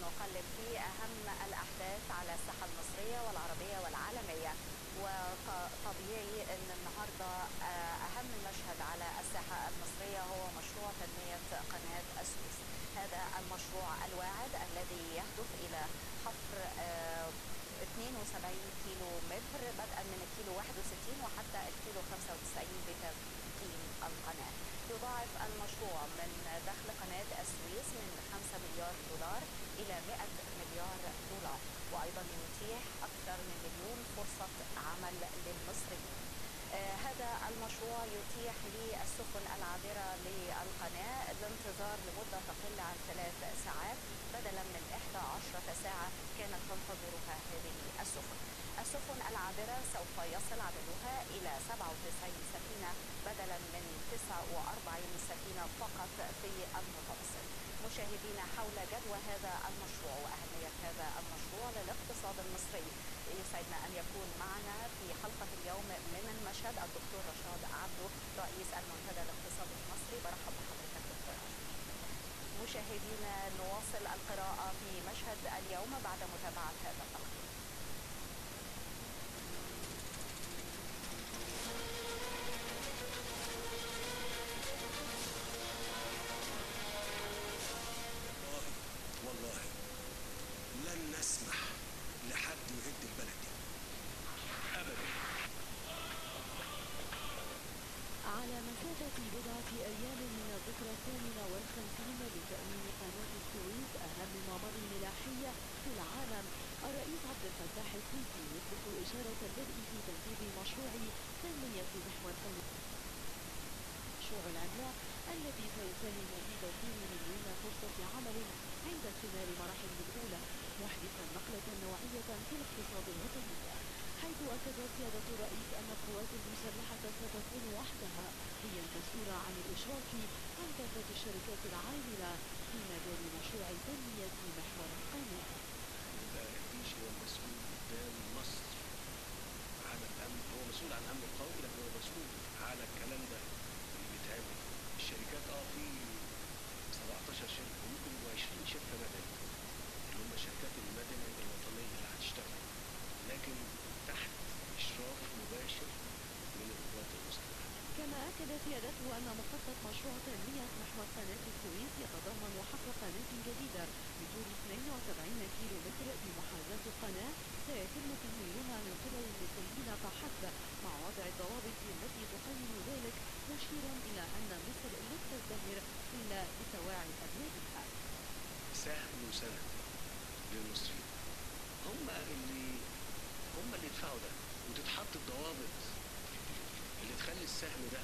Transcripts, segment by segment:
نقلب في أهم الأحداث على الساحة المصرية والعربية والعالمية وطبيعي أن النهاردة آه، أهم مشهد على الساحة المصرية هو مشروع تنمية قناة السويس هذا المشروع الواعد الذي يهدف إلى حفر آه، 72 كيلو متر بدءا من الكيلو 61 وحتى الكيلو 95 بتقييم القناة يضاعف المشروع من دخل قناة السويس من 5 مليار دولار إلى 100 مليار دولار وأيضا يتيح أكثر من مليون فرصة عمل للمصريين آه، هذا المشروع يتيح للسفن العابرة للقناة الانتظار لمدة تقل عن ثلاث ساعات بدلا من 11 ساعة كانت تنتظرها هذه السفن السفن العابرة سوف يصل عددها إلى 97 سفينة بدلا من 49 سفينة فقط في المتوسط مشاهدينا حول جدوى هذا المشروع وأهمية هذا المشروع للاقتصاد المصري يسعدنا أن يكون معنا في حلقة اليوم من المشهد الدكتور رشاد عبده رئيس المنتدى الاقتصادي المصري برحب بحضرتك دكتور مشاهدينا نواصل القراءة في مشهد اليوم بعد متابعة هذا التقرير والله والله لن نسمح لحد يهد البلد دي ابدا على مسافة بضعة أيام من الذكرى الثامنة والخمسين لتأميم قناة السويس أهم ممر ملاحي في العالم الرئيس عبد الفتاح السيسي يطلق إشارة البدء في تنفيذ مشروع تنمية محور قناة المشروع العملاق الذي سيساهم في توفير مليون فرصة عمل عند اكتمال مراحله الأولى محدثا نقلة نوعية في الاقتصاد الوطني حيث أكد سيادة الرئيس أن القوات المسلحة ستكون وحدها هي المسؤولة عن الإشراف عن كافة الشركات العاملة في مجال مشروع تنمية محور القناة يبقى الجيش هو المسؤول قدام مصر على الامن هو مسؤول عن الامن القومي لكن هو مسؤول على الكلام ده اللي بيتعمل الشركات اه في 17 شركه وممكن يبقوا 20 شركه مدني اللي هم الشركات المدني الوطنيه اللي هتشتغل لكن تحت اشراف مباشر من القوات المسلحه كما أكد سيادته أن مخطط مشروع تنمية محور قناة السويس يتضمن حفر قناة جديدة بطول 72 كيلو متر بمحاذاة القناة سيتم تمويلها من قبل المصريين فحسب مع وضع الضوابط التي تقنن ذلك مشيرا إلى أن مصر لن تزدهر إلا بسواعد أبنائها سهم وسند للمصريين هم اللي هم اللي يدفعوا ده وتتحط الضوابط اللي تخلي السهم ده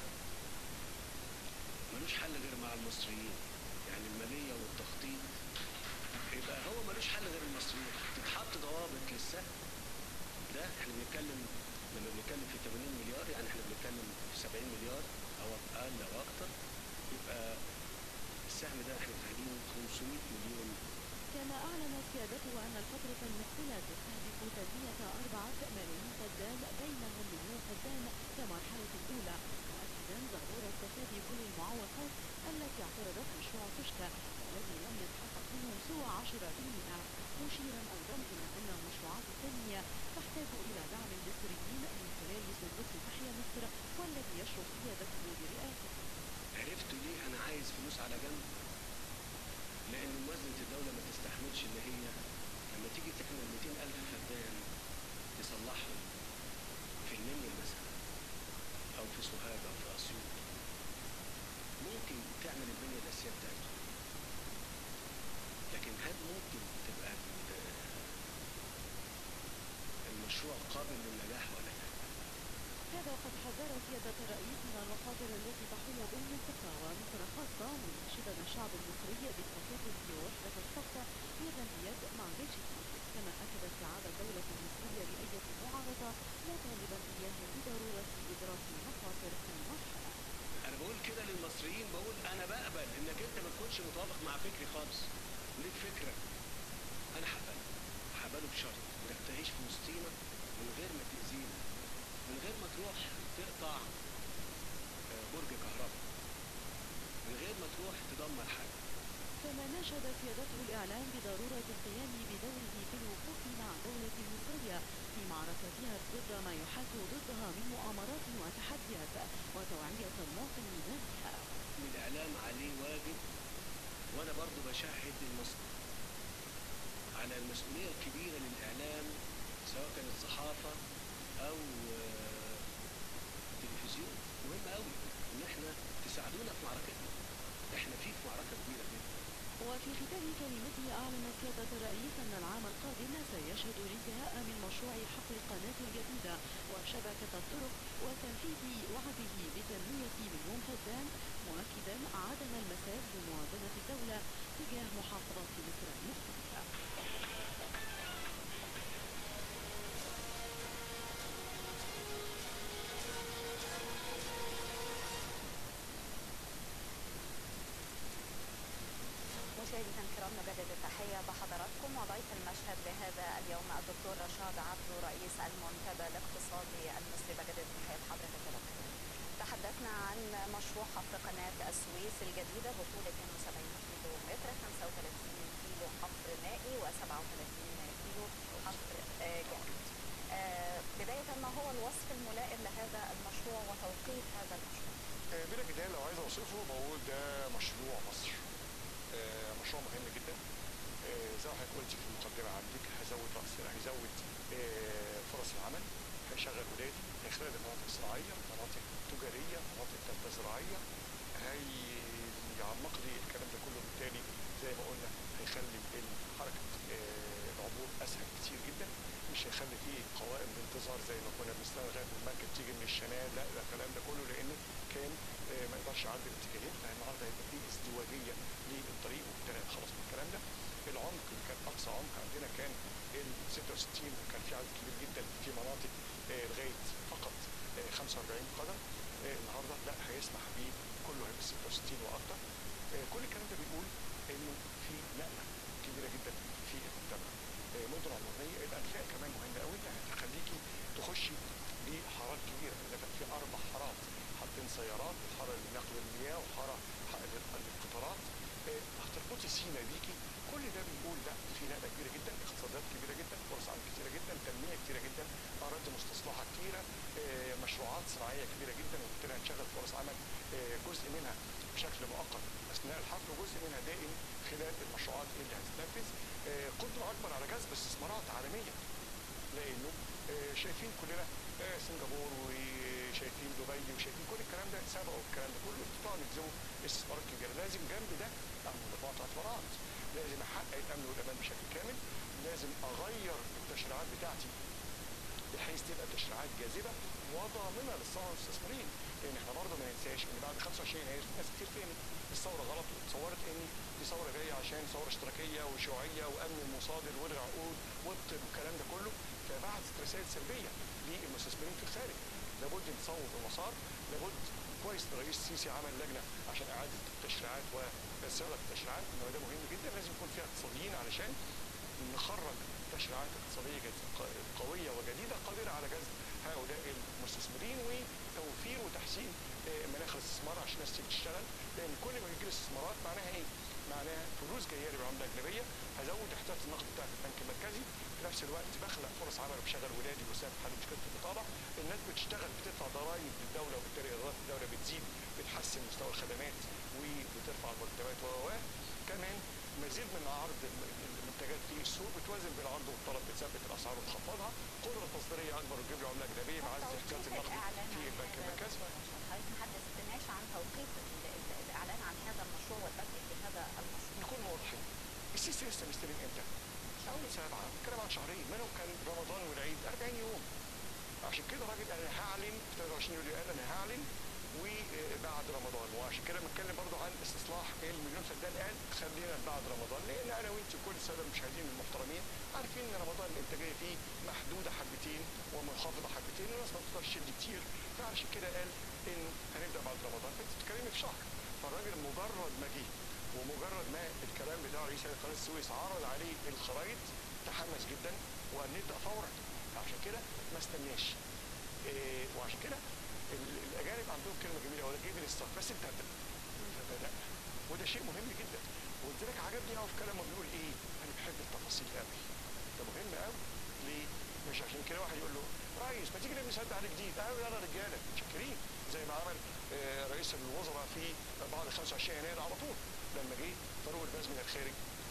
ملوش حل غير مع المصريين يعني المالية والتخطيط يبقى هو ملوش حل غير المصريين تتحط ضوابط للسهم ده احنا بنتكلم لما بنتكلم في 80 مليار يعني احنا بنتكلم في 70 مليار او اقل او اكتر يبقى السهم ده احنا محتاجين 500 مليون كما أعلن سيادته أن الفترة المقبلة تستهدف تنمية أربعة ملايين فدان بينهم مليون فدان كمرحلة أولى مؤكدا ضرورة تفادي كل المعوقات التي اعترضت مشروع توشكا الذي لم يتحقق منه سوى 10% مشيرا أيضا إلى أن مشروعات التنمية تحتاج إلى دعم المصريين من خلال صندوق تحيا مصر والذي يشرف سيادته برئاسته عرفتوا ليه انا عايز فلوس على جنب لان موازنه الدوله ما تستحملش ان هي لما تيجي تعمل 200 الف فدان تصلحهم في المنيا مثلا او في سوهاج او في اسيوط ممكن تعمل البنيه الاساسيه بتاعتهم لكن هل ممكن تبقى ال- المشروع قابل للنجاح ولا لا؟ هذا وقد حذر سيادة الرئيس من المخاطر التي تحوم بالمنطقة ومصر خاصة مناشدا الشعب المصري بالتكاتف ووحدة الصف يدا بيد مع جيش مصر كما أكد استعادة الدولة المصرية لأية معارضة لا طالبا إياها بضرورة إدراك المخاطر في المرحلة انا بقول كده للمصريين بقول انا بقبل انك انت ما تكونش متوافق مع فكري خالص وليك فكره انا هقبل هقبله بشرط انك تعيش في وسطينا من غير ما تاذينا من غير ما تروح تقطع آه، برج كهرباء من غير ما تروح تدمر حاجه كما ناشد سيادته الإعلام بضرورة القيام بدوره في الوقوف مع الدولة المصرية في معركتها ضد ما يحاك ضدها من مؤامرات وتحديات وتوعية المواطنين بها الإعلام عليه واجب وأنا برضو بشهد المصر على المسؤولية الكبيرة للإعلام سواء كانت صحافة أو آه، تلفزيون مهم قوي إن إحنا تساعدونا في معركتنا إحنا في في معركة كبيرة جدا وفي ختام كلمته أعلن سيادة الرئيس أن العام القادم سيشهد الانتهاء من مشروع حقل القناة الجديدة وشبكة الطرق وتنفيذ وعده بتنمية مليون فدان مؤكدا عدم المساس بموازنة الدولة تجاه محافظات مصر المختلفة مشاهدينا الكرام نجدد التحية بحضراتكم وضيف المشهد لهذا اليوم الدكتور رشاد عبدو رئيس المنتدى الاقتصادي المصري بجدد تحية حضرتك يا دكتور. تحدثنا عن مشروع حفر قناة السويس الجديدة بطول 72 كيلو متر 35 كيلو حفر مائي و37 كيلو حفر آه، جامد. آه، بداية ما هو الوصف الملائم لهذا المشروع وتوقيت هذا المشروع؟ آه، بلا جدال لو عايز اوصفه بقول ده مشروع مصر آه، مشروع مهم جدا آه، زي ما حضرتك قلت في المقدمه عندك هيزود راس هيزود آه، فرص العمل هيشغل ولادي هيخلق مناطق زراعيه مناطق تجاريه مناطق ثالثه زراعيه هيعمق لي الكلام ده كله بالتالي زي ما قلنا هيخلي ال- حركه آه، العبور اسهل كتير جدا مش هيخلي فيه قوائم الانتظار زي ما كنا بنستنى لغايه ما المركب تيجي من الشمال لا ده الكلام ده كله لان كان آه، ما يقدرش يعدي الاتجاهين فالنهارده هيبقى فيه ازدواجيه للطريق وبالتالي خلاص من الكلام ده العمق اللي كان اقصى عمق عندنا كان ال 66 وكان في عدد كبير جدا في مناطق آه، لغايه فقط آه، 45 قدم آه، النهارده لا هيسمح بيه كله هيبقى 66 واكتر آه، كل الكلام ده بيقول انه في نقله كبيره جدا في المجتمع آه، مدن عمرانيه الانفاق كمان مهم قوي انها تخليكي تخشي بحارات كبيره لان في اربع حارات حاطين سيارات حاره لنقل المياه وحاره ح- لل- للقطارات آه، هتربطي سينا بيكي كل ده بيقول لا في نقله كبيره جدا اقتصادات كبيره جدا فرص عمل كتيره جدا تنميه كتيره جدا اراضي مستصلحه كتيره آه، مشروعات صناعيه كبيره جدا وبالتالي هتشغل فرص عمل آه، جزء منها بشكل مؤقت اثناء الحفر وجزء منها دائم خلال المشروعات اللي هتتنفذ آه، قدره اكبر على جذب استثمارات عالميه لانه آه، شايفين كلنا آه، سنغافور وشايفين دبي وشايفين كل الكلام ده سبقوا الكلام ده كله استطاعوا يجذبوا استثمارات كبيره لازم جنب ده اعمل نقاط اعتبارات لازم احقق الامن والامان بشكل كامل لازم اغير التشريعات بتاعتي بحيث تبقى تشريعات جاذبه وضامنه للثوره والمستثمرين لان احنا برضه ما ننساش ان بعد 25 يناير في ناس كتير فهمت الثوره غلط وتصورت ان دي ثوره جايه عشان ثوره اشتراكيه وشيوعيه وامن المصادر والعقود والطب والكلام ده كله فبعثت رسائل سلبيه للمستثمرين في الخارج لابد نصوب المسار لابد كويس ان الرئيس السيسي عمل لجنه عشان اعاده التشريعات وصياغه التشريعات ان ده مهم جدا لازم يكون فيها اقتصاديين علشان نخرج تشريعات اقتصاديه جد- ق- قويه وجديده قادره على جذب هؤلاء المستثمرين وتوفير وتحسين آه، مناخ الاستثمار عشان الناس تيجي تشتغل لان كل ما بيجي لي استثمارات معناها ايه؟ معناها فلوس جايه لي بعمله اجنبيه هزود احتياطي النقد بتاعي في البنك المركزي في نفس الوقت بخلق فرص عمل وبشغل ولادي وساهم في حل مشكله البطاله الناس بتشتغل بتدفع ضرائب للدوله وبالتالي ايرادات الدوله بتزيد بتحسن مستوى الخدمات وبترفع المرتبات و و. كمان مزيد من عرض الم- المنتجات في السوق بتوازن بين العرض والطلب بتثبت الاسعار وتخفضها قدره تصديريه اكبر وتجيب لي عمله اجنبيه مع عزز احتياطي توقيت النقدي الإعلان في عن البنك هذا المركزي المشروع. حضرتك ما حدثتناش عن توقيت ال- ال- الإعلان عن هذا المشروع والبدء في هذا المشروع نكون واضحين السيسي لسه مستلم امتى؟ اول سبعه بتكلم عن شهرين منهم كان رمضان والعيد 40 يوم عشان كده الراجل قال انا هعلن في 23 يوليو قال انا هعلن وبعد رمضان وعشان كده بنتكلم برضو عن استصلاح المليون فدان قال خلينا بعد رمضان لان انا وانت وكل الساده المشاهدين المحترمين عارفين ان رمضان الانتاجيه فيه محدوده حبتين ومنخفضه حبتين والناس ما بتقدرش تشد كتير فعشان كده قال ان هنبدا بعد رمضان فانت بتتكلمي في شهر فالراجل مجرد ما جه ومجرد ما الكلام بتاع رئيس هيئه قناه السويس عرض عليه الخرايط تحمس جدا وقال نبدا فورا عشان كده ما استناش إيه وعشان كده ال- الاجانب عندهم كلمه جميله ولا جيب الستارت بس انت ابدا فبدانا وده شيء مهم جدا وقلت لك عجبني قوي في كلامه بيقول ايه انا بحب التفاصيل قوي ده مهم قوي ليه مش عشان كده واحد يقول له ريس ما تيجي نبني سد على جديد قالوا يلا رجاله شاكرين زي ما عمل آه، رئيس الوزراء في بعد 25 يناير على طول لما جه فاروق الباز من الخارج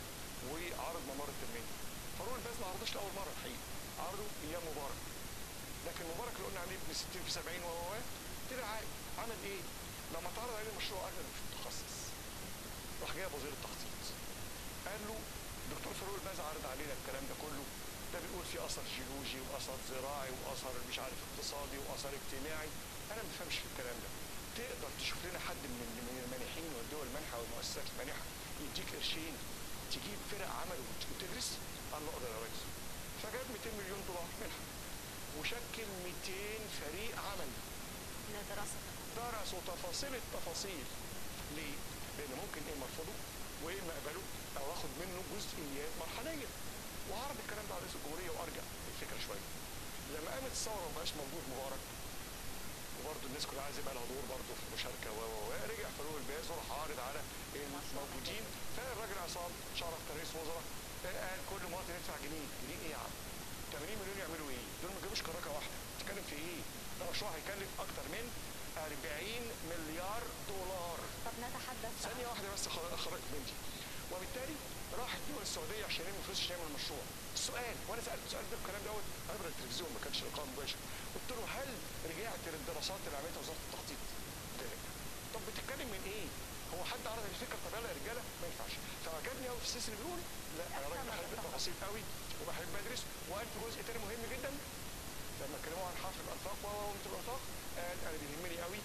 وعرض ممر التنميه فاروق الباز ما عرضوش لاول مره الحقيقه عرضه ايام مبارك لكن مبارك اللي قلنا عليه ابن 60 في 70 وهو طلع عاقل. عمل ايه؟ لما اتعرض عليه المشروع قال انا مش متخصص راح جايب وزير التخطيط قال له دكتور فاروق الباز عرض علينا الكلام ده كله ده بيقول في اثر جيولوجي واثر زراعي واثر مش عارف اقتصادي واثر اجتماعي انا ما بفهمش في الكلام ده تقدر تشوف لنا حد من من المانحين والدول المانحه والمؤسسات المانحه يديك قرشين تجيب فرق عمل وت- وتدرس قال له اقدر يا ريس فجاب 200 مليون دولار منحه وشكل 200 فريق عمل لدراسة درسوا تفاصيل التفاصيل ليه؟ لان ممكن ايه مرفضه وايه ما اقبله او اخد منه جزئيات مرحليه وهعرض الكلام ده على رئيس الجمهوريه وارجع الفكره شويه لما قامت الثوره وما بقاش موجود مبارك وبرضه الناس كلها عايزه يبقى لها دور برضه في المشاركه و و و رجع فاروق الباز وراح عارض على الموجودين فالراجل عصام شرف كرئيس وزراء قال كل مواطن يدفع جنيه جنيه ايه يا عم 80 مليون يعملوا ايه؟ دول ما جابوش كراكه واحده بتتكلم في ايه؟ ده مشروع هيكلف اكتر من 40 مليار دولار طب نتحدث عن ثانية واحدة بس أخر- أخرجك بنتي وبالتالي راحت دول السعودية عشان يلموا فلوس عشان يعمل المشروع السؤال وأنا سألت سؤال ده الكلام دوت عبر التلفزيون ما كانش لقاء مباشر قلت له هل رجعت للدراسات اللي عملتها وزارة التخطيط؟ قال لي لا. طب بتتكلم من إيه؟ هو حد عرض الفكرة طب يلا يا رجالة ما ينفعش فعجبني قوي في السيسي اللي بيقول لا أنا راجل بحب التفاصيل قوي وبحب أدرس وقال في جزء تاني مهم جدا لما اتكلموا عن حفر الأنفاق ومت الأنفاق قال أنا بيهمني قوي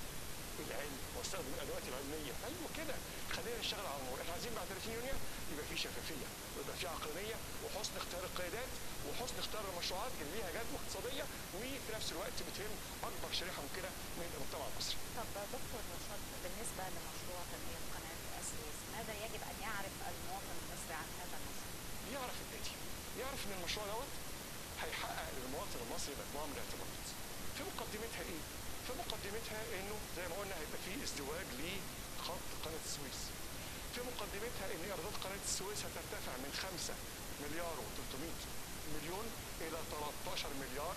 العلم واستخدم الادوات العلميه ايوه كده خلينا نشتغل على الامور احنا عايزين بعد 30 يونيو يبقى في شفافيه ويبقى في عقلانيه وحسن اختيار القيادات وحسن اختيار المشروعات اللي ليها جدوى اقتصاديه وفي نفس الوقت بتهم اكبر شريحه ممكنه من المجتمع المصري. طب دكتور رشاد بالنسبة لمشروع تنمية قناة السويس ماذا يجب أن يعرف المواطن المصري عن هذا المشروع؟ يعرف الاتي يعرف ان المشروع دوت هيحقق للمواطن المصري مجموعه من الاعتبارات. في مقدمتها ايه؟ في مقدمتها انه زي ما قلنا هيبقى في ازدواج لخط قناه السويس. في مقدمتها ان ايرادات قناه السويس هترتفع من 5 مليار و300 مليون الى 13 مليار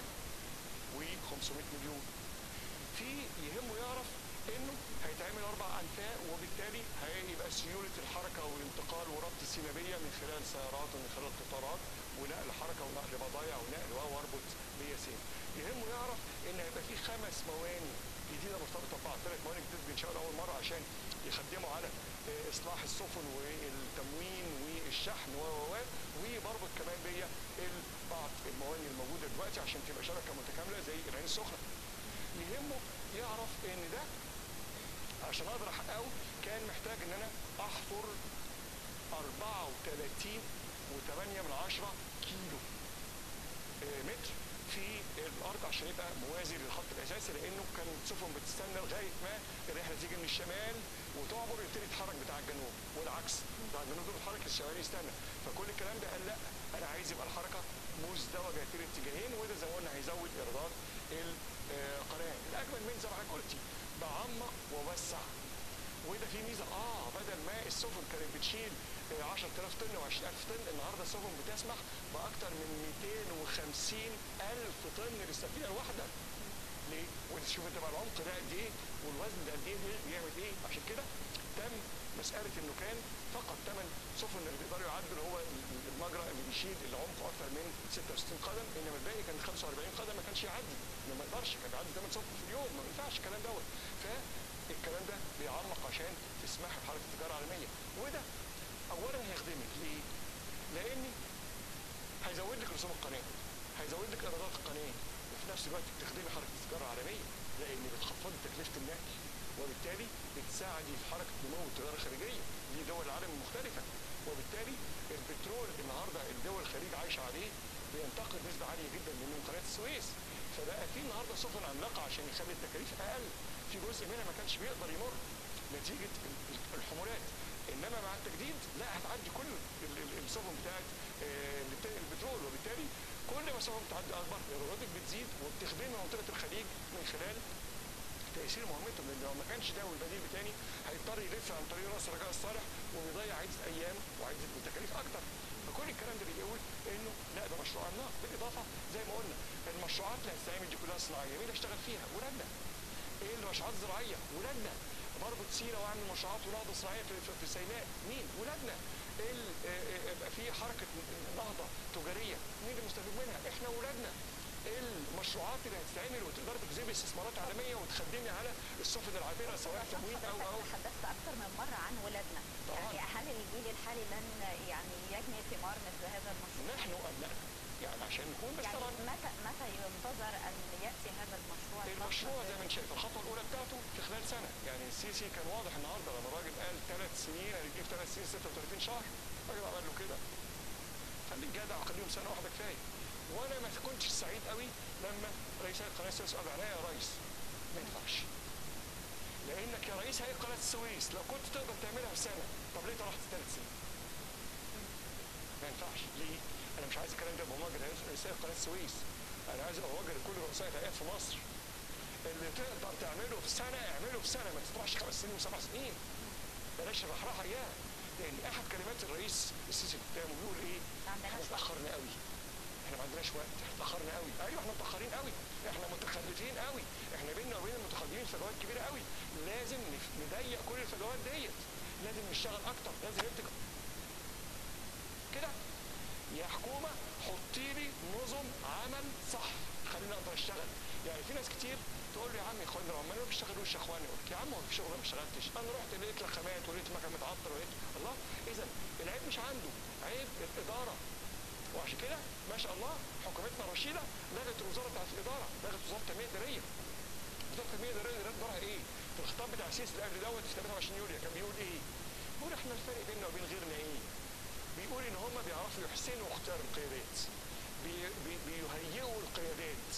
و500 مليون. في يهمه يعرف انه هيتعمل اربع انفاق وبالتالي هيبقى سيوله الحركه والانتقال وربط السينابيه من خلال سيارات ومن خلال قطارات ونقل حركه ونقل بضايع ونقل و- واربط بياسين. يهمه يعرف ان هيبقى في خمس مواني جديده مرتبطه ببعض ثلاث مواني جديده بينشأوا لاول مره عشان يخدموا على آه، اصلاح السفن والتموين والشحن و و و وبربط كمان بيا ال- بعض المواني الموجوده دلوقتي عشان تبقى شبكه متكامله زي العين السخنه. يهمه يعرف ان ده عشان اقدر احققه كان محتاج ان انا احفر 34 و8 من عشرة كيلو آه، متر في الارض عشان يبقى موازي للخط الاساسي لانه كان سفن بتستنى لغايه ما الرحله تيجي من الشمال وتعبر يبتدي يتحرك بتاع الجنوب والعكس بتاع الجنوب دول الحركه الشمالي يستنى فكل الكلام ده قال لا انا عايز يبقى الحركه مزدوجه في الاتجاهين وده زي ما قلنا هيزود ايرادات القناه الاجمل من زي ما حضرتك قلتي بعمق ووسع وده في ميزه اه بدل ما السفن كانت بتشيل آه، 10000 طن و20000 طن النهارده السفن بتسمح باكثر من 250 الف طن للسفينه الواحده ليه؟ وتشوف انت بقى العمق ده قد ايه والوزن ده قد ايه بيعمل ايه عشان كده تم مساله انه كان فقط ثمان سفن اللي بيقدروا يعدوا اللي هو المجرى اللي بيشيل اللي عمقه اكثر من 66 قدم انما الباقي كان 45 قدم ما كانش يعدي ما ما يقدرش كان بيعدي 8 سفن في اليوم ما ينفعش الكلام دوت فالكلام ده بيعمق عشان تسمح بحركه التجاره العالميه وده اولا هيخدمك ليه؟ لان هيزود لك رسوم القناه هيزود لك ايرادات القناه وفي نفس الوقت بتخدمي حركه التجاره العالميه لان بتخفض تكلفه النقل وبالتالي بتساعدي في حركه نمو التجاره الخارجيه لدول العالم المختلفه وبالتالي البترول النهارده الدول الخليج عايشه عليه بينتقل نسبه عاليه جدا من قناه السويس فبقى في النهارده سفن عملاقه عشان يخلي التكاليف اقل في جزء منها ما كانش بيقدر يمر نتيجه ال- ال- الحمولات انما مع التجديد لا هتعدي كل ال- ال- السفن بتاعت آه، اللي بت- البترول وبالتالي كل ما السفن بتعدي اكبر ايراداتك بتزيد وبتخدمي منطقه الخليج من خلال تيسير مهمتهم لان لو ما كانش ده والبديل الثاني هيضطر يلف عن طريق راس رجاء الصالح وبيضيع عده ايام وعده تكاليف اكتر فكل الكلام ده بيقول انه لا ده مشروع عملاق بالاضافه زي ما قلنا المشروعات اللي هتستعمل دي كلها صناعيه مين اللي هيشتغل فيها؟ ولادنا ايه المشروعات الزراعيه؟ ولادنا بربط سينا واعمل مشروعات ونهضه صناعيه في, في, في سيناء مين؟ ولادنا ايه ال- آه، آه، يبقى في حركه نهضه تجاريه مين اللي مستفيد منها؟ احنا ولادنا ايه المشروعات اللي هتتعمل وتقدر تجذب استثمارات عالميه وتخدمني على السفن العابره سواء تموين او او حضرتك تحدثت اكثر من مره عن ولادنا طبعاً. يعني هل الجيل الحالي لن يعني يجني ثمار مثل هذا المشروع؟ نحن ابنائنا يعني عشان نكون بس يعني طبعا متى متى ينتظر ان ياتي هذا المشروع المشروع الخاص زي ما انت شايف الخطوه الاولى بتاعته في خلال سنه يعني السيسي كان واضح النهارده لما الراجل قال ثلاث سنين هنجيب ثلاث سنين 36 شهر الراجل عمل له كده خليك جدع وخليهم سنه واحده كفايه وانا ما كنتش سعيد قوي لما رئيس هيئه قناه السويس قال عليا يا ريس ما ينفعش لانك يا رئيس هيئه قناه السويس لو كنت تقدر تعملها في سنه طب ليه طرحت ثلاث سنين؟ ما ينفعش ليه؟ انا مش عايز الكلام ده يبقى موجه لرئيس هيئه قناه السويس انا عايز ابقى موجه لكل رؤساء الهيئات في مصر اللي تقدر تعمله في سنه اعمله في سنه ما تطلعش خمس سنين وسبع سنين بلاش الرحراحه اياه لان احد كلمات الرئيس السيسي قدامه بيقول ايه؟ ما عندناش احنا وقت. اتاخرنا قوي احنا ما عندناش وقت احنا اتاخرنا قوي ايوه احنا متاخرين قوي احنا متخلفين قوي احنا بيننا وبين المتقدمين فجوات كبيره قوي لازم نف- نضيق كل الفجوات ديت لازم نشتغل اكتر لازم نبتكر كده يا حكومه حطي لي نظم عمل صح خليني اقدر اشتغل يعني في ناس كتير تقول لي يا عم يا اخواني العمال ما بيشتغلوش يا اخواني اقول لك يا عم هو في شغل ما اشتغلتش انا رحت لقيت لك خامات ولقيت مكان متعطل ولقيت الله اذا العيب مش عنده عيب الاداره وعشان كده ما شاء الله حكومتنا الرشيده لغت الوزاره بتاعت الاداره لغت وزاره التنميه الاداريه وزاره التنميه الاداريه دي دورها ايه؟ في الخطاب بتاع السيسي اللي قبل دوت في 23 يوليو كان بيقول ايه؟ بيقول احنا الفرق بيننا وبين غيرنا ايه؟ بيقول ان هم بيعرفوا يحسنوا اختيار القيادات بي بي بيهيئوا القيادات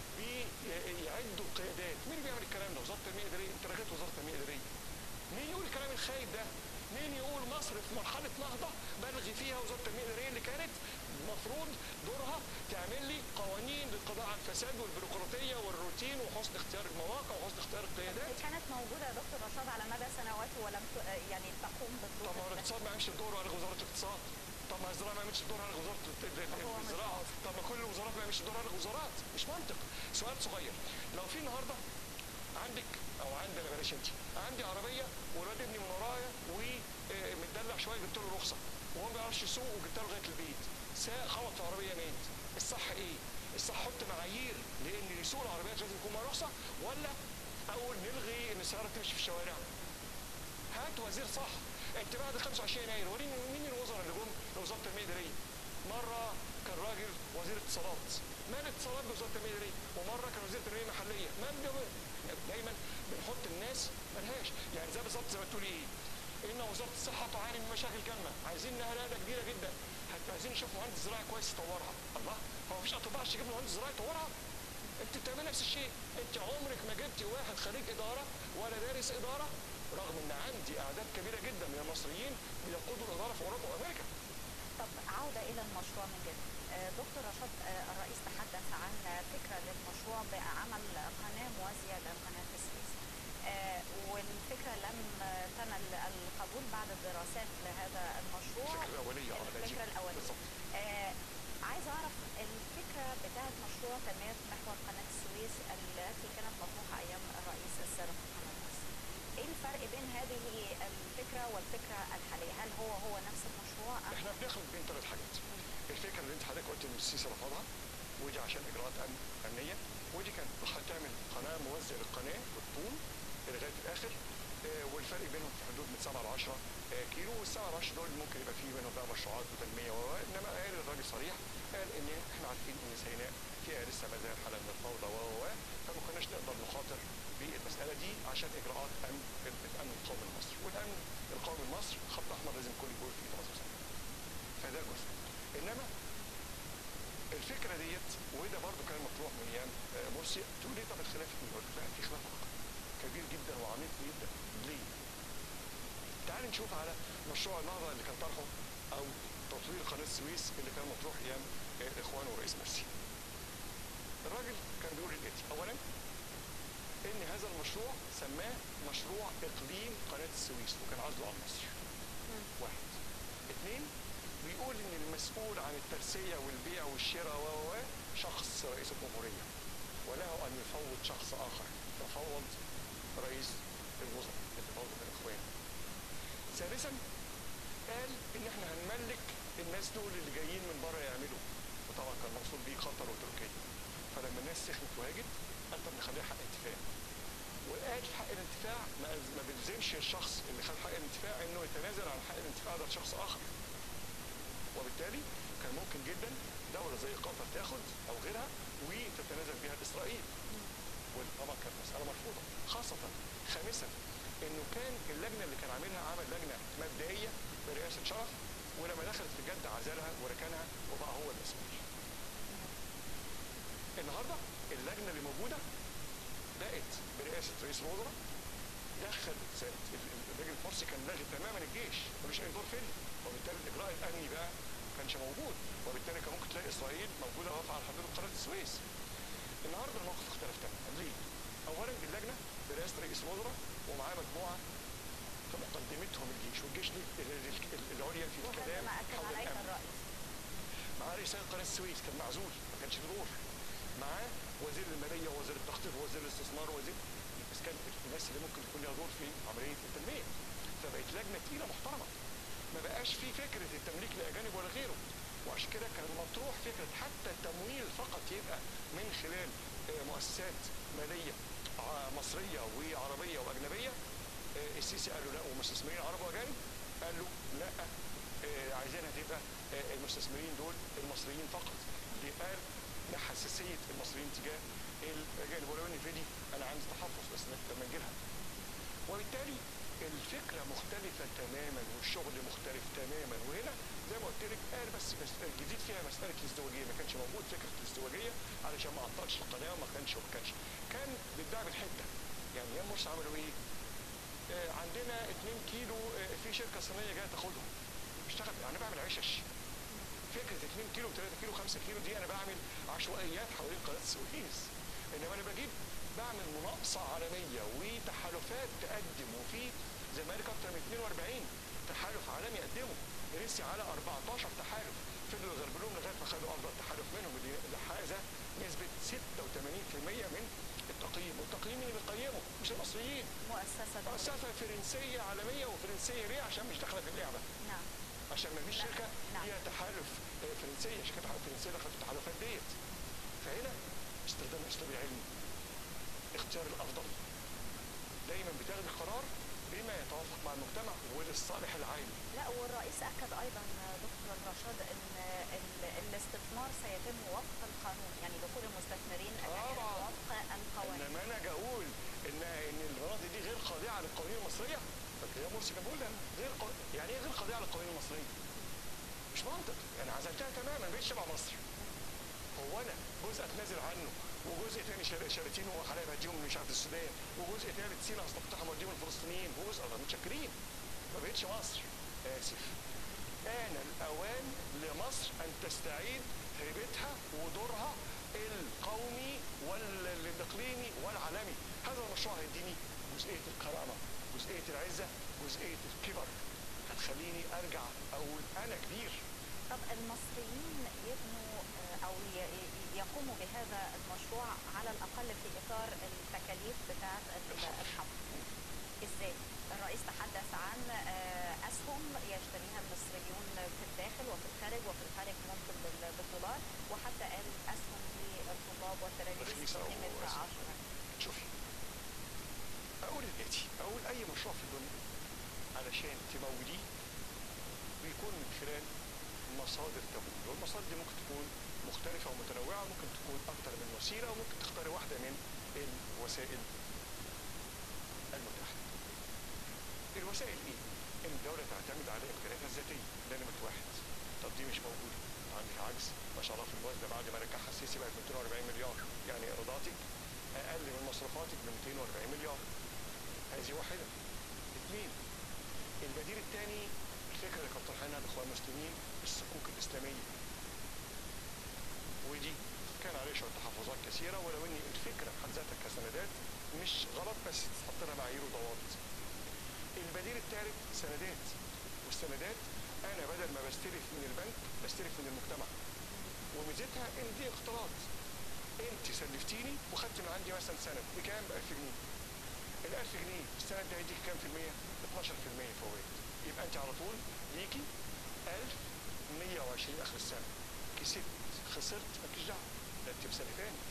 بيعدوا القيادات مين اللي بيعمل الكلام ده وزاره التنميه الاداريه انت لغيت وزاره التنميه الاداريه مين يقول الكلام الخايب ده مين يقول مصر في مرحله نهضه بلغي فيها وزاره التنميه الاداريه اللي كانت المفروض دورها تعمل لي قوانين للقضاء على الفساد والبيروقراطيه والروتين وحسن اختيار المواقع وحسن اختيار القيادات كانت موجوده يا دكتور رشاد على مدى سنوات ولم ت... يعني تقوم بالدور طب ما هو ده. الاقتصاد ما عملش الدور ولا وزاره الاقتصاد طب ما الزراعه ما عملتش الدور ولا وزاره الت- ال- هو مش الزراعه طب ما كل الوزارات ما عملتش الدور ولا الوزارات مش منطق سؤال صغير لو في النهارده عندك او عندنا بلاش انت عندي عربيه والواد ابني من ورايا ومتدلع شويه جبت له رخصه وهو ما بيعرفش يسوق وجبت له لغايه البيت ساق خبط في عربيه مات الصح ايه؟ الصح حط معايير لان اللي يسوق العربيات لازم يكون معاه رخصه ولا اقول نلغي ان السياره تمشي في الشوارع هات وزير صح انت بعد 25 يناير وريني مين الوزراء اللي جم لوزاره التنميه الاداريه مره كان راجل وزير اتصالات مال اتصالات بوزاره التنميه الاداريه ومره كان وزير تنميه محليه مال ده- دايما بنحط الناس ملهاش يعني زي بالظبط زي ما تقولي ايه ان وزاره الصحه تعاني من مشاكل جامه عايزين نقله كبيره جدا حتى عايزين نشوف مهندس زراعي كويس يطورها الله هو مفيش اطباء عشان تجيب مهندس زراعي يطورها انت بتعمل نفس الشيء انت عمرك ما جبتي واحد خريج اداره ولا دارس اداره رغم ان عندي اعداد كبيره جدا من المصريين بيقودوا الاداره في اوروبا وامريكا طب عودة إلى المشروع من جديد آه، دكتور رشاد آه، الرئيس تحدث عن فكرة للمشروع بعمل قناة موازية لقناة السويس آه، والفكرة لم تنل القبول بعد الدراسات لهذا المشروع الفكره الاوليه اه دي- الفكرة الأولية بالظبط آه، عايز أعرف الفكرة بتاعت مشروع تنمية محور قناة السويس التي كانت مطروحة أيام الرئيس السابق محمد مرسي ايه الفرق بين هذه الفكره والفكره الحاليه؟ هل هو هو نفس المشروع ام احنا بناخد بين ثلاث حاجات الفكره اللي انت حضرتك قلت ان السيسي رفضها ودي عشان اجراءات امن امنيه ودي كانت هتعمل قناه موازيه للقناه بالطول لغايه الاخر آه، والفرق بينهم في حدود من 7 ل 10 آه، كيلو وال 7 ل 10 دول ممكن يبقى فيه منهم بقى مشروعات وتنميه و انما قال الراجل صريح قال ان احنا عارفين ان سيناء فيها لسه ما زال حاله من الفوضى و و و فما كناش نقدر نخاطر بالمساله دي عشان اجراءات امن الامن القومي لمصر والامن القومي لمصر خط احمر لازم كل يكون في مصر فده جزء انما الفكره ديت وده برضو كان مطروح من ايام آه، مرسي تقول لي طب الخلاف ايه؟ يقول لك لا في خلاف كبير جدا وعميق جدا ليه؟ تعال نشوف على مشروع النهضه اللي كان طرحه او تطوير قناه السويس اللي كان مطروح ايام آه، اخوانه ورئيس مرسي. الراجل كان بيقول الاتي اولا ان هذا المشروع سماه مشروع اقليم قناه السويس وكان عزله عن مصر. واحد اثنين بيقول ان المسؤول عن الترسية والبيع والشراء و و و شخص رئيس الجمهورية وله ان يفوض شخص اخر ففوض رئيس الوزراء اللي برضه من اخوانه ثالثا قال ان احنا هنملك الناس دول اللي جايين من بره يعملوا وطبعا كان مقصود بيه قطر وتركيا فلما الناس سخنت وهاجت قال طب نخليها حق انتفاع وقال حق الانتفاع ما ما بيلزمش الشخص اللي خد حق الانتفاع انه يتنازل عن حق الانتفاع ده لشخص اخر وبالتالي كان ممكن جدا دولة زي قطر تاخد او غيرها وتتنازل بها لاسرائيل وطبعا كانت مسألة مرفوضة خاصة خامسا انه كان اللجنة اللي كان عاملها عمل لجنة مبدئية برئاسة شرف ولما دخلت في جد عزلها وركنها وبقى هو المسؤول النهارده اللجنة اللي موجودة بقت برئاسة رئيس الوزراء دخل سنة الراجل الفرسي كان لاغي تماما الجيش ملوش اي دور فيه وبالتالي الاجراء الامني بقى ما كانش موجود وبالتالي كان ممكن تلاقي اسرائيل موجوده واقفه على حدود قناه السويس النهارده الموقف اختلف تماما ليه؟ اولا اللجنه برئاسه رئيس الوزراء ومعاه مجموعه في مقدمتهم الجيش والجيش دي ال- ال- العليا في وهذا الكلام ما اكد حول عليه الامن الرئيس معاه رئيس قناه السويس كان معزول ما كانش له دور معاه وزير الماليه ووزير التخطيط ووزير الاستثمار ووزير بس كان الناس اللي ممكن يكون لها دور في عمليه التنميه فبقت لجنه تقيله محترمه ما بقاش في فكره التمليك لاجانب ولا غيره وعشان كده كان مطروح فكره حتى التمويل فقط يبقى من خلال آه، مؤسسات ماليه ع- مصريه وعربيه واجنبيه آه، السيسي قال له لا ومستثمرين عرب واجانب قال له لا آه، عايزينها تبقى آه، المستثمرين دول المصريين فقط اللي قال لحساسيه المصريين تجاه الاجانب ولو ان في دي انا عندي تحفظ بس لما نجي لها وبالتالي الفكره مختلفه تماما والشغل مختلف تماما وهنا زي ما قلت لك قال بس بس الجديد فيها مساله الازدواجيه ما كانش موجود فكره الازدواجيه علشان ما عطلش القناه وما كانش وما كانش كان بيتباع بالحته يعني ايام مرسي عملوا ايه؟ آه عندنا 2 كيلو آه في شركه صينيه جايه تاخدهم اشتغل انا بعمل عشش فكره 2 كيلو 3 كيلو 5 كيلو دي انا بعمل عشوائيات حوالين قناه السويس انما انا بجيب بعمل مناقصه عالميه وتحالفات تقدم وفي زمالك اكتر من 42 تحالف عالمي قدمه رسي على 14 تحالف فضلوا يغربلوهم لغايه ما خدوا افضل تحالف منهم اللي اللي حاز نسبه 86% من التقييم والتقييم اللي بيقيمه مش المصريين مؤسسه دولية. مؤسسه فرنسيه عالميه وفرنسيه ليه عشان مش داخله في اللعبه نعم عشان ما فيش نعم. شركه نعم. فيها تحالف آه، فرنسيه شركات فرنسيه دخلت في التحالفات ديت فهنا استخدام الاسلوب العلمي اختيار الافضل دايما بتاخد القرار بما يتوافق مع المجتمع وللصالح العام لا والرئيس اكد ايضا دكتور رشاد ان ال- الاستثمار سيتم وفق القانون يعني دخول المستثمرين الاجانب طبعاً. وفق القوانين انما انا اجي اقول ان ان المناطق دي غير خاضعه للقوانين المصريه فاكر يا مرسي كان بيقول ده غير قو... يعني ايه غير خاضعه للقوانين المصريه؟ مش منطق يعني عزلتها تماما ما بقتش شبه مصر هو انا جزء اتنازل عنه وجزء تاني شال- شالتينه وحلايب هديهم مش عارف السودان وجزء تالت سينا هستقطعهم واديهم الفلسطينيين وجزء الله متشكرين ما بقتش مصر اسف آن الأوان لمصر أن تستعيد هيبتها ودورها القومي والإقليمي والعالمي هذا المشروع هيديني جزئية الكرامة جزئية العزة جزئية الكبر هتخليني أرجع أقول أنا كبير طب المصريين يبنوا آه، او ي- ي- يقوموا بهذا المشروع على الاقل في اطار التكاليف بتاعه ال- الحفر. الحفر ازاي الرئيس تحدث عن آه، اسهم يشتريها المصريون في الداخل وفي الخارج وفي الخارج ممكن بال- بالدولار وحتى قال اسهم للطلاب والتلاميذ رخيصة بقيمه وأسهم. 10 شوفي أقول الآتي أقول أي مشروع في الدنيا علشان تموليه بيكون من خلال مصادر تمويل والمصادر دي ممكن تكون مختلفة ومتنوعة ممكن تكون أكتر من وسيلة وممكن تختاري واحدة من الوسائل المتاحة الوسائل ايه؟ ان الدولة تعتمد على امكانياتها الذاتية ده نمرة واحد طب دي مش موجودة عندك عجز ما شاء الله في الموازنة بعد ما رجعها السيسي بقت 240 مليار يعني ايراداتك اقل من مصروفاتك ب 240 مليار هذه واحدة اثنين البديل الثاني الفكرة اللي كانت طرحينها الاخوان المسلمين الصكوك الاسلامية ودي كان عليه شوية تحفظات كثيرة ولو ان الفكرة في حد ذاتها كسندات مش غلط بس تحط لها معايير وضوابط البديل الثالث سندات السندات انا بدل ما بستلف من البنك بستلف من المجتمع وميزتها ان دي اقتراض انت سلفتيني وخدت من عندي مثلا سند بكام ب 1000 جنيه ال 1000 جنيه السند ده هيديك كام في المية؟ 12% فوائد يبقى انت على طول ليكي 1120 اخر السنه كسبت خسرت مالكيش دعوه ده انت مسلفاني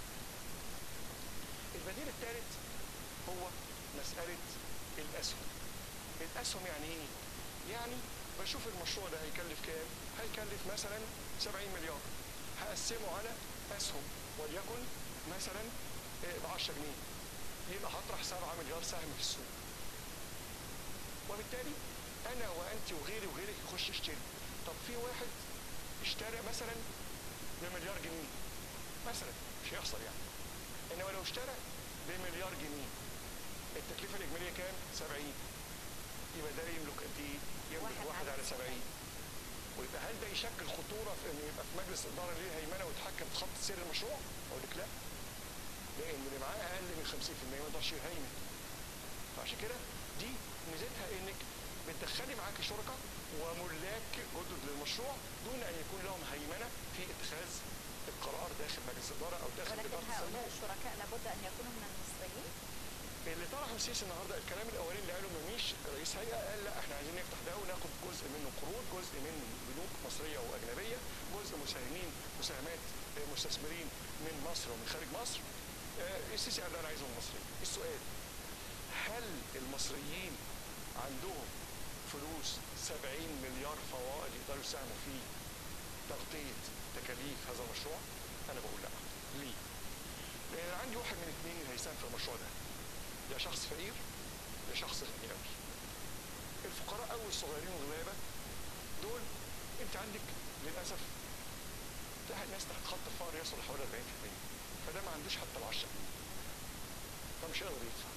البديل الثالث هو مساله الاسهم الاسهم يعني ايه؟ يعني بشوف المشروع ده هيكلف كام؟ هيكلف مثلا 70 مليار هقسمه على اسهم وليكن مثلا ب 10 جنيه يبقى هطرح 7 مليار سهم في السوق وبالتالي انا وانت وغيري وغيرك يخش يشتري طب في واحد اشترى مثلا بمليار جنيه مثلا مش هيحصل يعني انما لو اشترى بمليار جنيه التكلفه الاجماليه كام 70 يبقى ده يملك قد ايه يملك واحد واحد على على 70 ويبقى هل ده يشكل خطوره في ان يبقى في مجلس اداره ليه هيمنه ويتحكم في خط سير المشروع؟ اقول لك لا لان اللي معاه اقل من 50% ما يقدرش يهيمن فعشان كده دي ميزتها انك بتدخلي معاك شركاء وملاك جدد للمشروع دون ان يكون لهم هيمنه في اتخاذ القرار داخل مجلس الاداره او داخل ولكن اداره هؤلاء الصندوق الشركاء لابد ان يكونوا من المصريين اللي طرحه السيسي النهارده الكلام الاولاني اللي قاله مميش رئيس هيئه قال لا احنا عايزين نفتح ده وناخد جزء منه قروض جزء من بنوك مصريه واجنبيه جزء مساهمين مساهمات آه، مستثمرين من مصر ومن خارج مصر آه، السيسي قال لا انا عايزهم مصريين السؤال هل المصريين عندهم فلوس 70 مليار فوائد يقدروا يساهموا في تغطيه تكاليف هذا المشروع؟ انا بقول لا ليه؟ لان عندي واحد من اثنين هيساهم في المشروع ده يا شخص فقير يا شخص غني قوي الفقراء قوي الصغيرين والغلابه دول انت عندك للاسف تلاقي الناس تحت خط الفقر يصل لحوالي 40% فده ما عندوش حتى ال 10 جنيه فمش هيقدر يدفع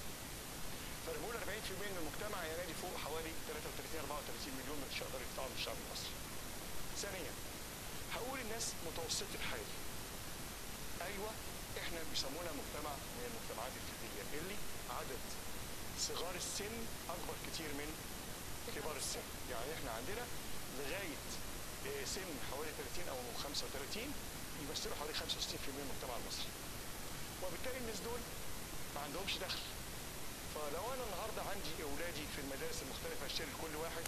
فنقول 40% من المجتمع ينادي فوق حوالي 33 34 مليون مش هيقدر يدفعوا من الشعب المصري ثانيا هقول الناس متوسط الحال ايوه احنا بيسمونا مجتمع من المجتمعات الفتيه اللي عدد صغار السن اكبر كتير من كبار السن يعني احنا عندنا لغايه آه، سن حوالي 30 او 35 يمثلوا حوالي 65% من المجتمع المصري وبالتالي الناس دول ما عندهمش دخل فلو انا النهارده عندي اولادي في المدارس المختلفه اشتري لكل واحد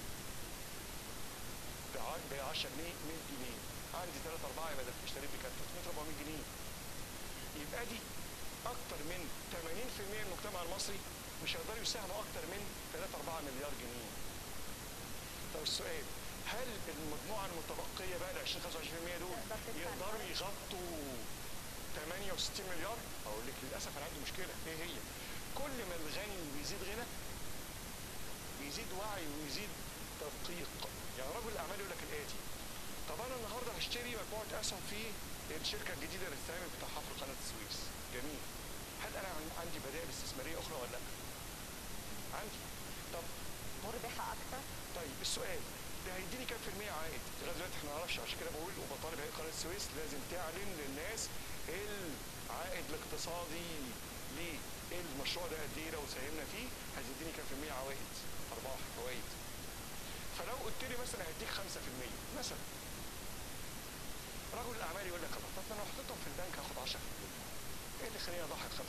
ب 10 جنيه 100 جنيه عندي 3 4 يبقى ده اشتريت بكام 300 400 جنيه يبقى دي اكتر من 80% من المجتمع المصري مش هيقدروا يساهموا اكتر من 3 4 مليار جنيه طب السؤال هل المجموعه المتبقيه بقى ال 20 25% دول تقدر تدفع يقدروا الفرق؟ يغطوا 68 مليار؟ اقول لك للاسف انا عندي مشكله ايه هي؟ كل ما الغني بيزيد غنى بيزيد وعي ويزيد تدقيق يعني رجل الاعمال يقول لك الاتي طب انا النهارده هشتري مجموعه اسهم في الشركه الجديده اللي بتتعمل بتاع حفر قناه السويس جميل هل انا عن- عندي بدائل استثماريه اخرى ولا لا؟ عندي طب مربحه اكثر طيب السؤال ده هيديني كام في المية عائد؟ لغايه دلوقتي احنا ما نعرفش عشان كده بقول وبطالب هيئه قناه السويس لازم تعلن للناس العائد الاقتصادي للمشروع ده قد ايه لو ساهمنا فيه هتديني كام في المية عوائد؟ ارباح فوائد. فلو قلت لي مثلا هديك 5% مثلا رجل الاعمال يقول لك الله طب انا لو حطيتهم في البنك هاخد 10% ايه اللي يخليني اضحي ب 5%؟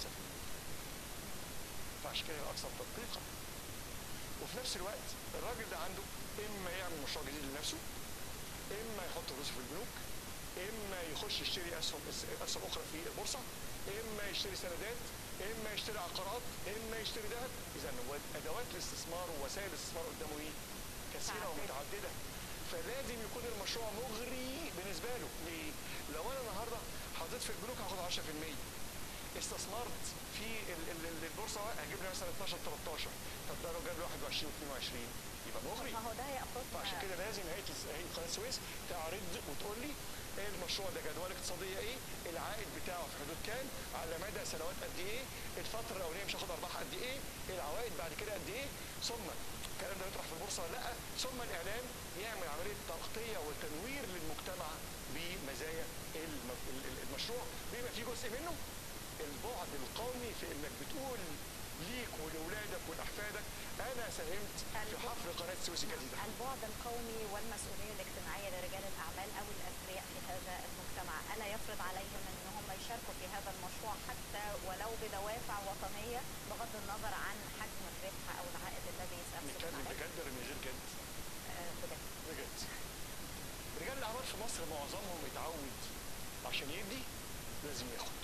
فعشان كده يبقى اكثر تدقيقا وفي نفس الوقت الراجل ده عنده اما يعمل مشروع جديد لنفسه اما يحط فلوسه في البنوك اما يخش يشتري اسهم اسهم اخرى في البورصه اما يشتري سندات اما يشتري عقارات اما يشتري ذهب اذا هو ادوات الاستثمار ووسائل الاستثمار قدامه ايه؟ كثيره متعددة. ومتعدده فلازم يكون المشروع مغري بالنسبه له ليه؟ لو انا النهارده حطيت في البنوك هاخد 10% استثمرت في ال- ال- ال- البورصه هجيب لي مثلا 12 13 طب ده لو جاب لي 21 و22 يبقى مغري ما هو ده ياخذنا فعشان كده لازم هيئه الس- هيئه قناه السويس تعرض وتقول لي ايه المشروع ده جدول اقتصاديه ايه؟ العائد بتاعه في حدود كام؟ على مدى سنوات قد ايه؟ الفتره الاولانيه مش هاخد ارباح قد ايه؟ العوائد بعد كده قد ايه؟ ثم الكلام ده يطرح في البورصه ولا لا؟ ثم الاعلام يعمل عمليه تغطيه وتنوير للمجتمع بمزايا الم- ال- ال- المشروع بما فيه جزء منه البعد القومي في انك بتقول ليك ولاولادك ولاحفادك انا ساهمت في حفر قناه السويس الجديده البعد القومي والمسؤولية الاجتماعية لرجال الأعمال أو الأثرياء في هذا المجتمع ألا يفرض عليهم أن هم يشاركوا في هذا المشروع حتى ولو بدوافع وطنية بغض النظر عن حجم الربح أو العائد الذي سيحصل نتكلم عليه بجد ولا من غير جد آه، بجد بجد رجال الاعمال في مصر معظمهم اتعود عشان يدي لازم ياخد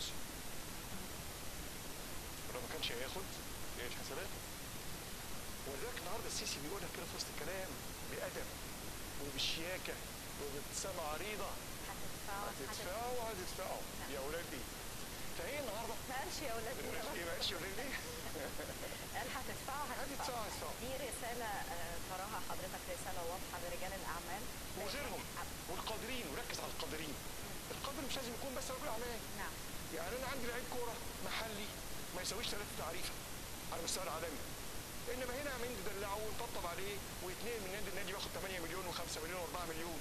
ولو ما كانش هياخد يعيش حساباته ولذلك النهارده السيسي بيقولها كده في وسط الكلام بادب وبشياكه وبابتسامه عريضه هتدفعوا هتدفعوا هتدفعوا يا اولاد ايه فهي النهارده ما قالش يا ولاد ايه ما قالش يا اولاد ايه قال هتدفعوا هتدفعوا هتدفعوا هتدفعوا دي رسالة آه، تراها حضرتك رسالة واضحة لرجال الأعمال وغيرهم والقادرين وركز على القادرين القادر مش لازم يكون بس رجل اعمال نعم يعني انا عندي لعيب كوره محلي ما يساويش ثلاثه تعريفه على المستوى العالمي انما هنا مين دلعه ونطبطب عليه واثنين من نادي النادي واخد 8 مليون و5 مليون و4 مليون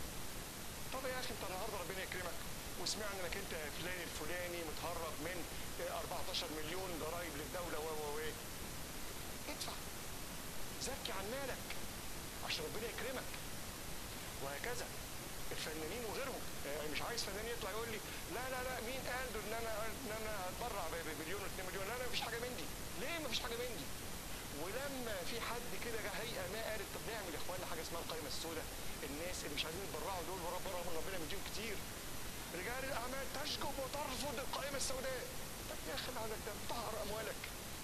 طب يا اخي انت النهارده ربنا يكرمك وسمعنا انك انت فلان الفلاني متهرب من آه، 14 مليون ضرايب للدوله و و و ادفع زكي عن مالك عشان ربنا يكرمك وهكذا الفنانين وغيرهم يعني مش عايز فنان يطلع يقول لي لا لا لا مين قال له ان انا ان انا هتبرع ب- بمليون و2 مليون لا لا مفيش حاجه من دي ليه مفيش حاجه من دي ولما في حد كده جه هيئه ما قالت طب نعمل يا اخوانا حاجه اسمها القائمه السوداء الناس اللي مش عايزين يتبرعوا دول وربنا من ربنا مديهم كتير رجال الاعمال تشجب وترفض القائمه السوداء طب يا اخي العدد ده طهر اموالك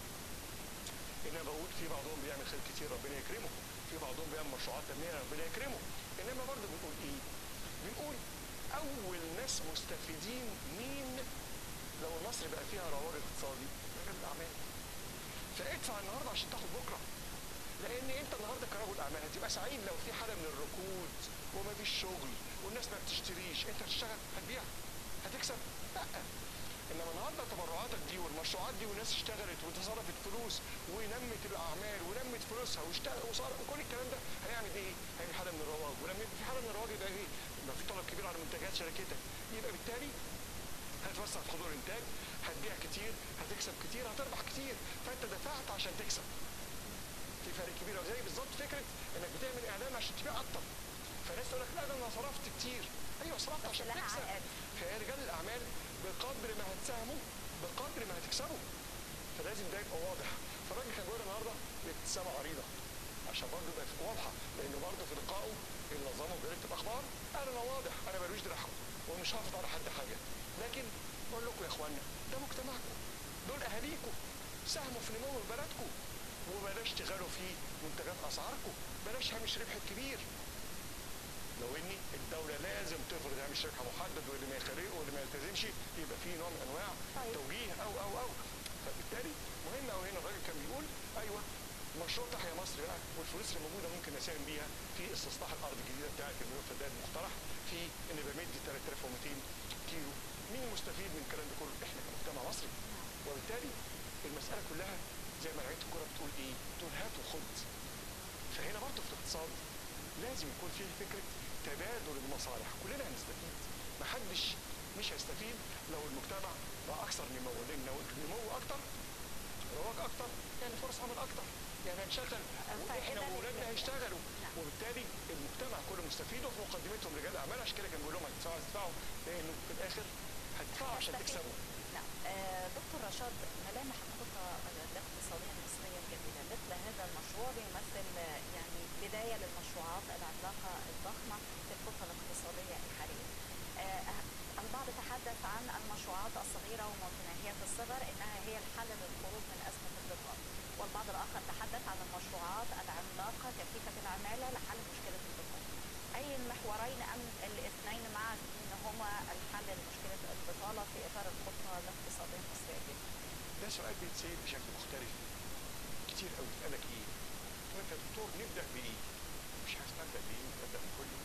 انما بقول في بعضهم بيعمل خير كتير ربنا يكرمه في بعضهم بيعمل مشروعات تنميه ربنا يكرمه انما برضه بنقول ايه بنقول اول ناس مستفيدين مين لو مصر بقى فيها رواج اقتصادي رجال الاعمال فادفع النهارده عشان تاخد بكره لان انت النهارده كرجل اعمال هتبقى سعيد لو في حاله من الركود وما فيش شغل والناس ما بتشتريش انت هتشتغل هتبيع هتكسب لا انما النهارده تبرعاتك دي والمشروعات دي والناس اشتغلت وتصرفت فلوس ونمت الاعمال ونمت فلوسها واشتغل وصار وكل الكلام ده هيعمل ايه؟ هيعمل حاله من الرواج ولما يبقى في حاله من الرواج يبقى ايه؟ يبقى في طلب كبير على منتجات شركتك يبقى بالتالي هتوسع في خطوط الانتاج هتبيع كتير هتكسب كتير هتربح كتير فانت دفعت عشان تكسب في فرق كبير زي بالظبط فكره انك بتعمل اعلان عشان تبيع اكتر فالناس تقول لك لا ده انا صرفت كتير ايوه صرفت عشان لها تكسب عائد. فهي رجال الاعمال بقدر ما هتساهموا بقدر ما هتكسبوا فلازم ده يبقى واضح فالراجل كان بيقول النهارده بابتسامه عريضه عشان برضه يبقى واضحه لانه برضه في لقائه اللي نظمه جريده الاخبار قال انا واضح انا مالوش دراعكم ومش هافض على حد حاجه لكن بقول لكم يا اخوانا ده مجتمعكم دول اهاليكم ساهموا في نمو بلدكم وبلاش تغالوا في منتجات اسعاركم بلاش هامش ربح كبير لو ان الدوله لازم تفرض هامش ربح محدد واللي ما يخالفه واللي ما يلتزمش يبقى فيه نوع من انواع طيب. توجيه او او او فبالتالي مهم قوي هنا الراجل كان بيقول ايوه مشروع تحيا مصر بقى والفلوس اللي موجوده ممكن نساهم بيها في استصلاح الارض الجديده بتاعت المليون فدان المقترح في ان بمد 3200 كيلو مين المستفيد من الكلام ده كله؟ احنا كمجتمع مصري وبالتالي المساله كلها زي ما لعيبه الكوره بتقول ايه؟ بتقول هات وخد فهنا برضه في الاقتصاد لازم يكون فيه فكره تبادل المصالح كلنا هنستفيد محدش مش هيستفيد لو المجتمع بقى اكثر نمو لان لو النمو اكتر رواج اكتر يعني فرص عمل اكتر يعني هنشغل واحنا فائدة واولادنا للجميع. هيشتغلوا نعم. وبالتالي المجتمع كله مستفيد وفي مقدمتهم رجال اعمال عشان كده كان بيقول لهم هتدفعوا هتدفعوا لانه في الاخر هتدفعوا عشان هتستفيد. تكسبوا نعم آه، دكتور رشاد ملامح الخطة الاقتصادية المصرية الجديدة مثل هذا المشروع بيمثل آه، يعني بداية للمشروعات العملاقة الضخمة في الخطة الاقتصادية الحالية آه، البعض تحدث عن المشروعات الصغيرة ومتناهية الصغر إنها هي الحل للخروج من أزمة البطالة والبعض الآخر تحدث عن المشروعات العملاقة كثيفة العمالة لحل مشكلة البطالة أي المحورين أم الاثنين معا إن هما الحل لمشكلة البطالة في إطار الخطة الاقتصادية المصرية الجديدة ده سؤال بيتسال بشكل مختلف كتير قوي قال لك ايه؟ طب انت يا دكتور نبدا بايه؟ مش عايز ابدا بايه؟ ابدا بكله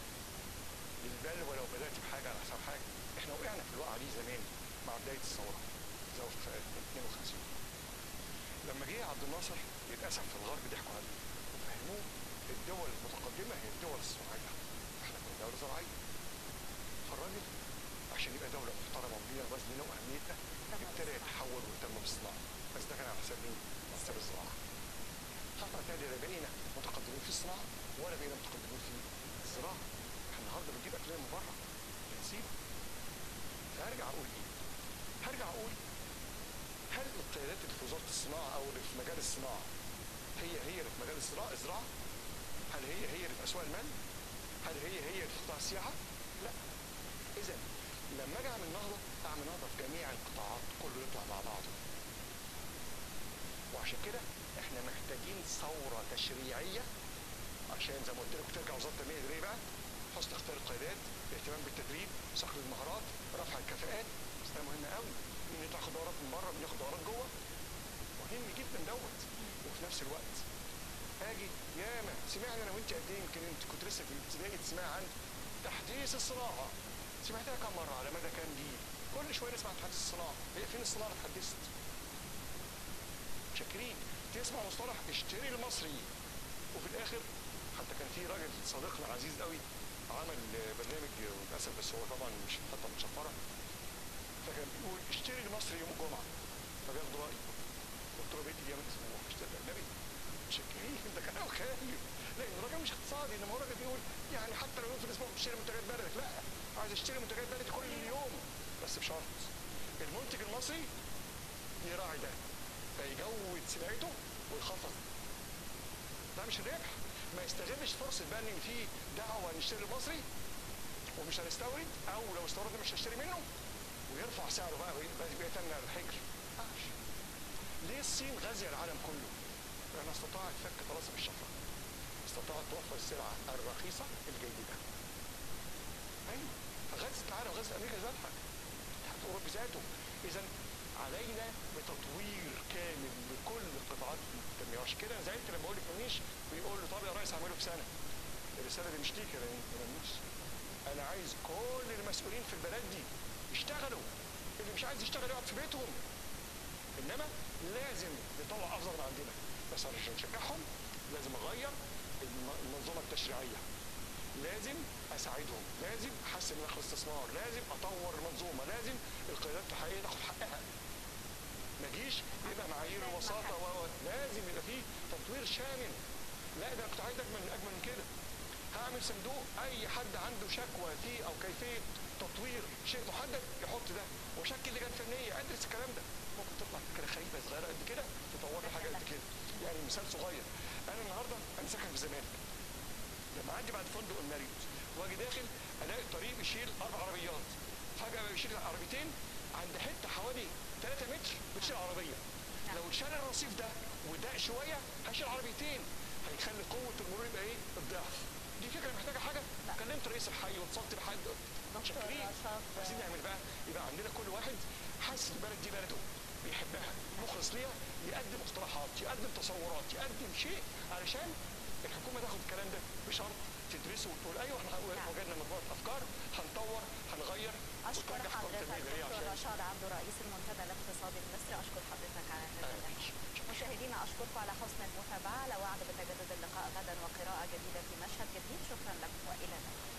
بل ولو بدات بحاجه على حساب حاجه احنا وقعنا في الوقعه دي زمان مع بدايه الثوره ثوره 52 لما جه عبد الناصر للاسف في الغرب ضحكوا عليه وفهموه الدول المتقدمه هي الدول الصناعيه احنا كنا دوله زراعيه فالراجل عشان يبقى دوله محترمه وليها وزننا واهميتنا طبعاً. ابتدى يتحول واهتم بالصناعه بس ده كان على حساب مين؟ حساب الزراعه الخطوه الثانيه لا بقينا متقدمين في الصناعه ولا بقينا متقدمين في الزراعه احنا النهارده بنجيب اكلنا من بره بنسيبه فهرجع اقول ايه؟ هرجع اقول هل القيادات اللي في وزاره الصناعه او اللي في مجال الصناعه هي هي اللي في مجال الزراعه الزراعه؟ هل هي هي اللي في اسواق المال؟ هل هي هي اللي في قطاع السياحه؟ لا اذا لما اجي اعمل نهضه اعمل نهضه في جميع القطاعات كله يطلع مع بعضه وعشان كده احنا محتاجين ثوره تشريعيه عشان زي ما قلت لك ترجع وزاره التنميه الاداريه بقى حسن اختيار القيادات الاهتمام بالتدريب صقل المهارات رفع الكفاءات بس ده مهم قوي مين يطلع ياخد دورات من بره مين ياخد دورات جوه مهم جدا دوت وفي نفس الوقت اجي ياما سمعنا انا وانت قد ايه يمكن انت كنت لسه في الابتدائي تسمع عن تحديث الصناعه سمعتها كم مره على مدى كام جيل كل شويه نسمع عن تحديث الصناعه هي فين الصناعه اللي اتحدثت شاكرين تسمع مصطلح اشتري المصري وفي الاخر حتى كان في راجل صديقنا عزيز قوي عمل برنامج للاسف بس هو طبعا مش حتى متشفره فكان بيقول اشتري المصري يوم الجمعه فبياخدوا رايي قلت له بيتي ايام الاسبوع اشتري النبي شاكرين ده كلام خالي لان الراجل مش اقتصادي انما هو الراجل بيقول يعني حتى لو يوم في الاسبوع بتشتري منتجات بلدك لا عايز اشتري منتجات بلدي كل يوم بس بشرط المنتج المصري يراعي ده فيجود سلعته ويخفض ده مش الربح ما يستغلش فرصه بقى ان في دعوه نشتري المصري ومش هنستورد او لو استوردنا مش هشتري منه ويرفع سعره بقى بيتنى على الحجر ماشي ليه الصين غازيه العالم كله؟ لانها استطاعت فك طلاسم الشفره استطاعت توفر السلعه الرخيصه الجيده ايوه فغزت العالم غزت امريكا ذاتها تحت اوروبا ذاته اذا علينا بتطوير كامل لكل قطاعات التنميه عشان كده انا زعلت لما اقول لك منيش بيقول له طب يا ريس اعمله في سنه الرساله دي مش ليك يا منيش انا عايز كل المسؤولين في البلد دي يشتغلوا اللي مش عايز يشتغل يقعد في بيتهم انما لازم نطلع افضل من عندنا بس عشان نشجعهم لازم اغير الم- المنظومه التشريعيه لازم اساعدهم لازم احسن من الاستثمار لازم اطور المنظومه لازم القيادات الحقيقيه تاخد حقها ما اجيش يبقى معايير الوساطه و و- لازم يبقى فيه تطوير شامل لا ده أنا كنت عايز اجمل اجمل من كده هعمل صندوق اي حد عنده شكوى فيه او كيفيه تطوير شيء محدد يحط ده وشكل لجان فنيه ادرس الكلام ده ممكن تطلع فكره خريفه صغيره قد كده تطور لي حاجه قد كده يعني مثال صغير انا النهارده انا ساكن في الزمالك لما اعدي بعد فندق الماريوت واجي داخل الاقي الطريق بيشيل اربع عربيات فجاه بقى بيشيل عربيتين عند حته حوالي 3 متر بتشيل عربيه لو اتشال الرصيف ده وضاق شويه هيشيل عربيتين هيخلي قوه المرور يبقى ايه الضعف دي فكره محتاجه حاجه لا. كلمت رئيس الحي واتصلت بحد شاكرين رشاد. عايزين نعمل بقى يبقى عندنا كل واحد حاسس البلد دي بلده بيحبها مخلص ليها يقدم اقتراحات يقدم تصورات يقدم شيء علشان الحكومه تاخد الكلام ده بشرط تدرسه وتقول ايوه احنا نعم. وجدنا مجموعه افكار هنطور هنغير اشكر وتنجح أفكار حضرتك التنمية الإدارية دكتور عشان- رشاد عبده رئيس المنتدى الاقتصادي المصري اشكر حضرتك على هذا أهلا اللقاء بيك. مشاهدينا اشكركم على حسن المتابعه على وعد بتجدد اللقاء غدا وقراءه جديده في مشهد جديد شكرا لكم والى اللقاء